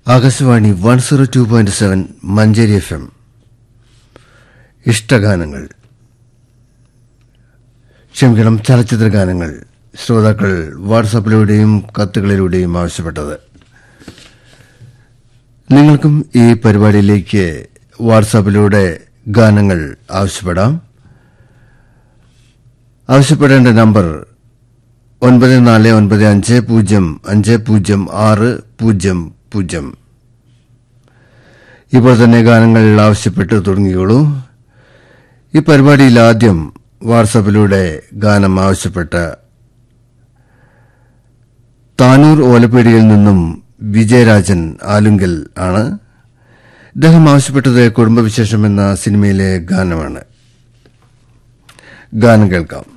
Akashvani one zero two point seven Manjeri F M ഇഷ്ടഗാനങ്ങൾ ക്ഷമിക്കണം ചലച്ചിത്ര ഗാനങ്ങൾ ശ്രോതാക്കൾ വാട്സാപ്പിലൂടെയും കത്തുകളിലൂടെയും ആവശ്യപ്പെട്ടത് നിങ്ങൾക്കും ഈ പരിപാടിയിലേക്ക് വാട്സാപ്പിലൂടെ ഗാനങ്ങൾ ആവശ്യപ്പെടാം ആവശ്യപ്പെടേണ്ട നമ്പർ ഒൻപത് നാല് ഒൻപത് അഞ്ച് പൂജ്യം അഞ്ച് പൂജ്യം ആറ് പൂജ്യം പൂജ്യം ഇപ്പോൾ തന്നെ ഗാനങ്ങൾ ആവശ്യപ്പെട്ട് തുടങ്ങിയോളൂ ഈ പരിപാടിയിൽ ആദ്യം വാട്സാപ്പിലൂടെ ഗാനം ആവശ്യപ്പെട്ട താനൂർ ഓലപ്പേടിയിൽ നിന്നും വിജയരാജൻ ആലുങ്കൽ ആണ് ഇദ്ദേഹം ആവശ്യപ്പെട്ടത് കുടുംബവിശേഷം എന്ന സിനിമയിലെ ഗാനമാണ് ഗാനം കേൾക്കാം